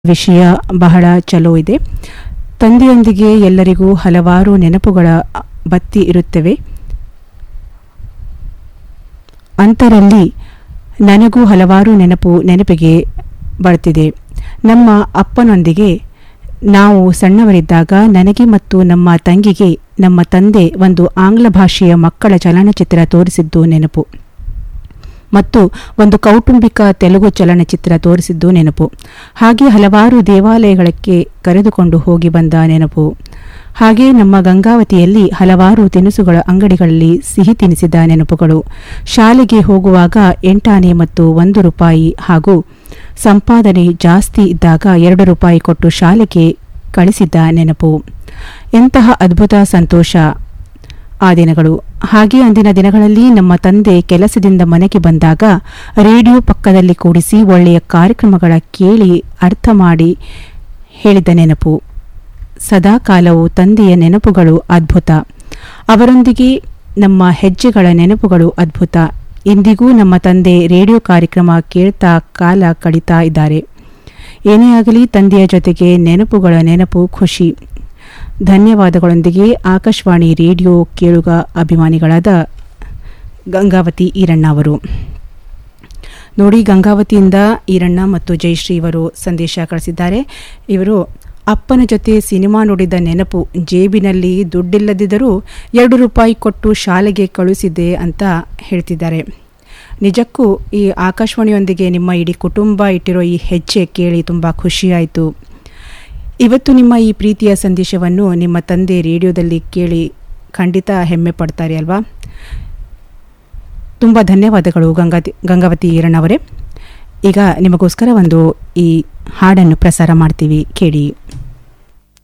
ವಿಷಯ ಬಹಳ ಚಲೋ ಇದೆ ತಂದೆಯೊಂದಿಗೆ ಎಲ್ಲರಿಗೂ ಹಲವಾರು ನೆನಪುಗಳ ಬತ್ತಿ ಇರುತ್ತವೆ ಅಂತರಲ್ಲಿ ನನಗೂ ಹಲವಾರು ನೆನಪು ನೆನಪಿಗೆ ಬರ್ತಿದೆ ನಮ್ಮ ಅಪ್ಪನೊಂದಿಗೆ ನಾವು ಸಣ್ಣವರಿದ್ದಾಗ ನನಗೆ ಮತ್ತು ನಮ್ಮ ತಂಗಿಗೆ ನಮ್ಮ ತಂದೆ ಒಂದು ಆಂಗ್ಲ ಭಾಷೆಯ ಮಕ್ಕಳ ಚಲನಚಿತ್ರ ತೋರಿಸಿದ್ದು ನೆನಪು ಮತ್ತು ಒಂದು ಕೌಟುಂಬಿಕ ತೆಲುಗು ಚಲನಚಿತ್ರ ತೋರಿಸಿದ್ದು ನೆನಪು ಹಾಗೆ ಹಲವಾರು ದೇವಾಲಯಗಳಿಗೆ ಕರೆದುಕೊಂಡು ಹೋಗಿ ಬಂದ ನೆನಪು ಹಾಗೆ ನಮ್ಮ ಗಂಗಾವತಿಯಲ್ಲಿ ಹಲವಾರು ತಿನಿಸುಗಳ ಅಂಗಡಿಗಳಲ್ಲಿ ಸಿಹಿ ತಿನಿಸಿದ ನೆನಪುಗಳು ಶಾಲೆಗೆ ಹೋಗುವಾಗ ಎಂಟಾಣೆ ಮತ್ತು ಒಂದು ರೂಪಾಯಿ ಹಾಗೂ ಸಂಪಾದನೆ ಜಾಸ್ತಿ ಇದ್ದಾಗ ಎರಡು ರೂಪಾಯಿ ಕೊಟ್ಟು ಶಾಲೆಗೆ ಕಳಿಸಿದ್ದ ನೆನಪು ಎಂತಹ ಅದ್ಭುತ ಸಂತೋಷ ಆ ದಿನಗಳು ಹಾಗೆ ಅಂದಿನ ದಿನಗಳಲ್ಲಿ ನಮ್ಮ ತಂದೆ ಕೆಲಸದಿಂದ ಮನೆಗೆ ಬಂದಾಗ ರೇಡಿಯೋ ಪಕ್ಕದಲ್ಲಿ ಕೂಡಿಸಿ ಒಳ್ಳೆಯ ಕಾರ್ಯಕ್ರಮಗಳ ಕೇಳಿ ಅರ್ಥ ಮಾಡಿ ಹೇಳಿದ ನೆನಪು ಸದಾ ಕಾಲವು ತಂದೆಯ ನೆನಪುಗಳು ಅದ್ಭುತ ಅವರೊಂದಿಗೆ ನಮ್ಮ ಹೆಜ್ಜೆಗಳ ನೆನಪುಗಳು ಅದ್ಭುತ ಇಂದಿಗೂ ನಮ್ಮ ತಂದೆ ರೇಡಿಯೋ ಕಾರ್ಯಕ್ರಮ ಕೇಳ್ತಾ ಕಾಲ ಕಳೀತಾ ಇದ್ದಾರೆ ಏನೇ ಆಗಲಿ ತಂದೆಯ ಜೊತೆಗೆ ನೆನಪುಗಳ ನೆನಪು ಖುಷಿ ಧನ್ಯವಾದಗಳೊಂದಿಗೆ ಆಕಾಶವಾಣಿ ರೇಡಿಯೋ ಕೇಳುಗ ಅಭಿಮಾನಿಗಳಾದ ಗಂಗಾವತಿ ಈರಣ್ಣ ಅವರು ನೋಡಿ ಗಂಗಾವತಿಯಿಂದ ಈರಣ್ಣ ಮತ್ತು ಜಯಶ್ರೀ ಇವರು ಸಂದೇಶ ಕಳಿಸಿದ್ದಾರೆ ಇವರು ಅಪ್ಪನ ಜೊತೆ ಸಿನಿಮಾ ನೋಡಿದ ನೆನಪು ಜೇಬಿನಲ್ಲಿ ದುಡ್ಡಿಲ್ಲದಿದ್ದರೂ ಎರಡು ರೂಪಾಯಿ ಕೊಟ್ಟು ಶಾಲೆಗೆ ಕಳುಹಿಸಿದ್ದೆ ಅಂತ ಹೇಳ್ತಿದ್ದಾರೆ ನಿಜಕ್ಕೂ ಈ ಆಕಾಶವಾಣಿಯೊಂದಿಗೆ ನಿಮ್ಮ ಇಡೀ ಕುಟುಂಬ ಇಟ್ಟಿರೋ ಈ ಹೆಜ್ಜೆ ಕೇಳಿ ತುಂಬ ಖುಷಿಯಾಯಿತು ಇವತ್ತು ನಿಮ್ಮ ಈ ಪ್ರೀತಿಯ ಸಂದೇಶವನ್ನು ನಿಮ್ಮ ತಂದೆ ರೇಡಿಯೋದಲ್ಲಿ ಕೇಳಿ ಖಂಡಿತ ಹೆಮ್ಮೆ ಪಡ್ತಾರೆ ಅಲ್ವಾ ತುಂಬ ಧನ್ಯವಾದಗಳು ಗಂಗಾತಿ ಗಂಗಾವತಿ ಈರಣ್ಣವರೇ ಈಗ ನಿಮಗೋಸ್ಕರ ಒಂದು ಈ ಹಾಡನ್ನು ಪ್ರಸಾರ ಮಾಡ್ತೀವಿ ಕೇಳಿ